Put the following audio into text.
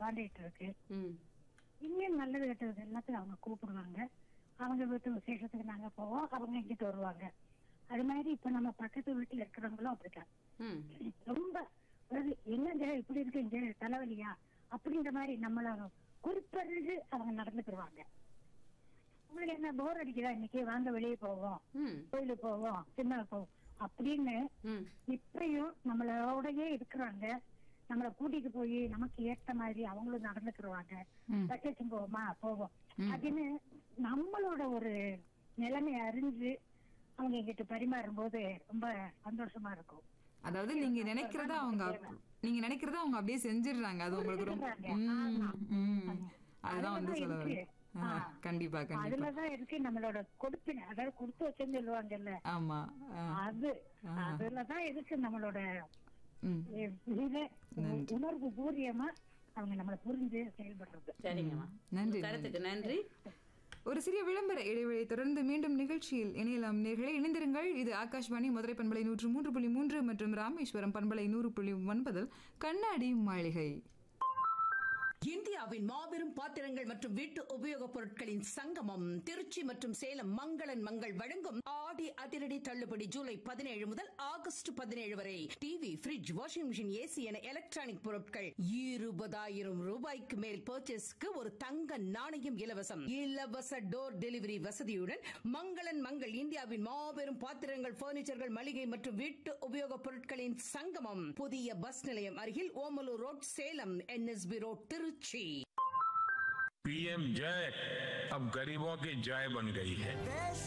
Contact இருக்கு ம் இங்கேயும் நல்லது கெட்டது எல்லாத்தையும் அவங்க கூப்பிடுவாங்க அவங்க வீட்டு விசேஷத்துக்கு நாங்க போவோம் அவங்க இங்கிட்டு வருவாங்க அது மாதிரி இப்ப நம்ம பக்கத்து வீட்டுல இருக்கிறவங்களும் அப்படித்தான் ம் ரொம்ப அதாவது என்னங்க இப்படி இருக்குங்க தலைவலியா அப்படின்ற மாதிரி நம்மள குறிப்பறிஞ்சு அவங்க நடந்துக்கிடுவாங்க உங்களுக்கு என்ன போர் அடிக்குதா இன்னைக்கு வாங்க வெளியே போவோம் ம் கோயிலுக்கு போவோம் சின்ன போவோம் அப்படின்னு ம் இப்பயும் நம்மளோடயே இருக்கிறாங்க நம்மள கூட்டிட்டு போய் நமக்கு ஏத்த மாதிரி அவங்களும் நடந்துக்கிடுவாங்க ம். வெக்கேஷன் போவோமா போவோம் அப்படின்னு நம்மளோட ஒரு நிலைமை அறிஞ்சு அவங்க எங்கிட்ட பரிமாறும் போது ரொம்ப சந்தோஷமா இருக்கும் அதாவது நீங்க நினைக்கிறத அவங்க அப்- நீங்க நினைக்கிறத அவங்க அப்படியே செஞ்சிடுறாங்க அது உங்களுக்கு ரொம்ப செஞ்சிடுறாங்க. ம், ம். அதுதான் வந்து அதுலதான் சொல்ல வரேன் இருக்கு. ஆ, ஆ. கண்டிப்பா கண்டிப்பா அதுலதான் இருக்கு நம்மளோட கொடுப்பினை அதாவது கொடுத்து வச்சுன்னு சொல்லுவாங்கல்ல ஆமா ஆ, அது அதுலதான் இருக்கு நம்மளோட ம். இது உணர்வு பூரியமா அவங்க நம்மள புரிஞ்சு செயல்படுறது சரிங்கம்மா நன்றி, உங்க கருத்துக்கு நன்றி ஒரு சிறிய விளம்பர இடைவெளி தொடர்ந்து மீண்டும் நிகழ்ச்சியில் இணையலாம் நேர்களை இணைந்திருங்கள் இது ஆகாஷ்வாணி மதுரை பண்பலை நூற்று மூன்று புள்ளி மூன்று மற்றும் ராமேஸ்வரம் பண்பலை நூறு புள்ளி ஒன்பதில் கண்ணாடி மாளிகை இந்தியாவின் மாபெரும் பாத்திரங்கள் மற்றும் வீட்டு உபயோகப் பொருட்களின் சங்கமம் திருச்சி மற்றும் சேலம் மங்களன் மங்கள் வழங்கும் ஆடி அதிரடி தள்ளுபடி ஜூலை பதினேழு முதல் ஆகஸ்ட் பதினேழு வரை TV fridge washing machine AC என எலக்ட்ரானிக் பொருட்கள் இருபதாயிரம் ரூபாய்க்கு மேல் பர்ச்சேஸ்க்கு ஒரு தங்க நாணயம் இலவசம் இலவச டோர் டெலிவரி வசதியுடன் மங்களன் மங்கள் இந்தியாவின் மாபெரும் பாத்திரங்கள் பர்னிச்சர்கள் மளிகை மற்றும் வீட்டு உபயோகப் பொருட்களின் சங்கமம் புதிய பஸ் நிலையம் அருகில் Omalur road Salem NSB road Trichy PM जय अब गरीबों की जय बन गई है